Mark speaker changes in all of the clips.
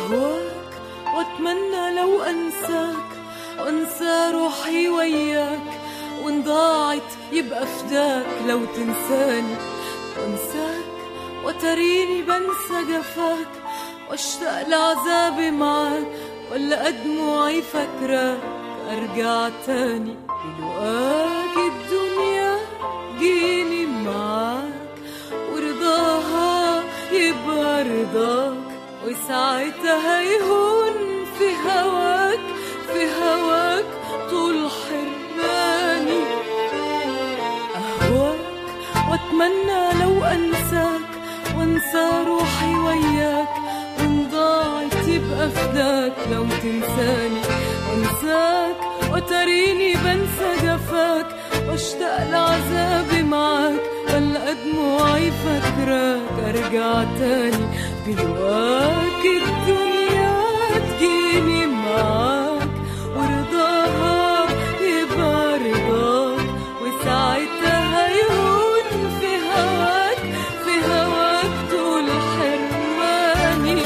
Speaker 1: أهواك وأتمنى لو أنساك وأنسى روحي وياك وإن ضاعت يبقى فداك لو تنساني وأنساك وتريني بنسى جفاك واشتاق لعذابي معاك ولا دموعي فكراك ارجع تاني بلقاك الدنيا جيني معاك ورضاها يبقى رضاك وساعتها يهون في هواك في هواك طول حرماني أهواك وأتمنى لو أنساك وأنسى روحي وياك وإن ضاعت يبقى فداك لو تنساني وأنساك وتريني بنسى جفاك واشتاق لعذابي معاك ولا دموعي فاكراك ارجع تاني بلواك الدنيا تجيني معاك ورضاها يبقى رضاك وساعتها يهون في هواك في هواك طول حرماني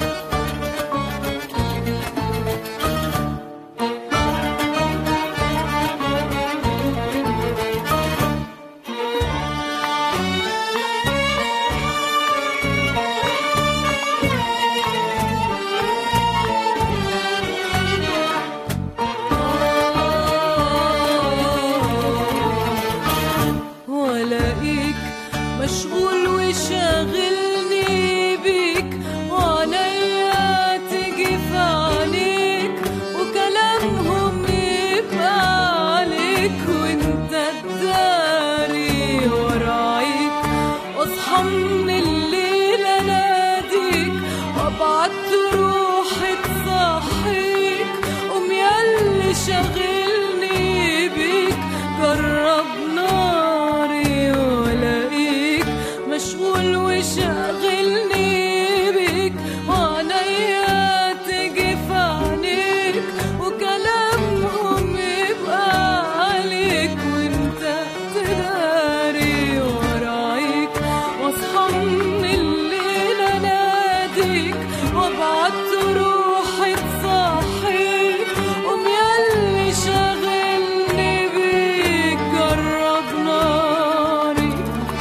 Speaker 1: والاقيك مشغول وشاغلني بيك وعليا تجي في عليك وكلامهم يبقى عليك وانت تداري ورايك واصحى من الليل اناديك وابعت روحي تصحيك قوم ياللي شاغلني بيك جرب ناري والاقيك مشغول وشاغلني بيك وعليا تجي في عينيك وكلامهم يبقى عليك وانت تداري ورايك واصحى من الليل اناديك وابعت روحي تصحيك قوم ياللي شاغلني بيك جرب ناري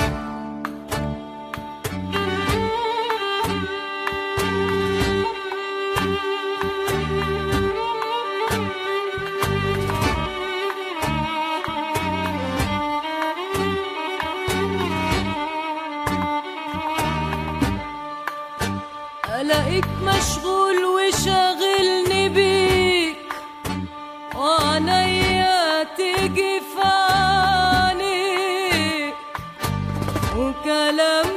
Speaker 1: الاقيك مشغول وشاغلني بيك وعنيا تيجي في عينيك وكلام